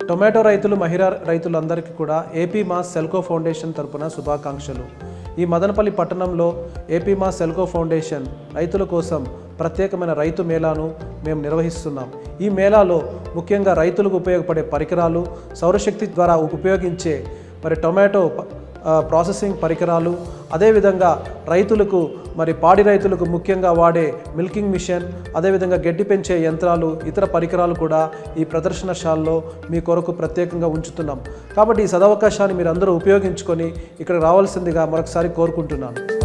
tomato రైతులు మహిళా రైతులందరికీ కూడా ఏపీ మాస్ సెల్కో ఫౌండేషన్ తరపున శుభాకాంక్షలు ఈ మదనపల్లి పట్టణంలో ఏపీ మాస్ సెల్కో ఫౌండేషన్ రైతుల కోసం ప్రత్యేకమైన రైతు మేళాను మేము నిర్వహిస్తున్నాం ఈ మేళాలో ముఖ్యంగా రైతులకు ఉపయోగపడే పరికరాలు సౌరశక్తి ద్వారా ఉపయోగించే మరి టొమాటో ప- ఆ, ప్రాసెసింగ్ పరికరాలు అదేవిధంగా రైతులకు మరి పాడి రైతులకు ముఖ్యంగా వాడే మిల్కింగ్ మిషన్ అదేవిధంగా గడ్డి పెంచే యంత్రాలు ఇతర పరికరాలు కూడా ఈ ప్రదర్శనశాలలో మీ కొరకు ప్రత్యేకంగా ఉంచుతున్నాం కాబట్టి ఈ సదవకాశాన్ని మీరు అందరూ ఉపయోగించుకొని ఇక్కడ రావాల్సిందిగా మరొకసారి కోరుకుంటున్నాను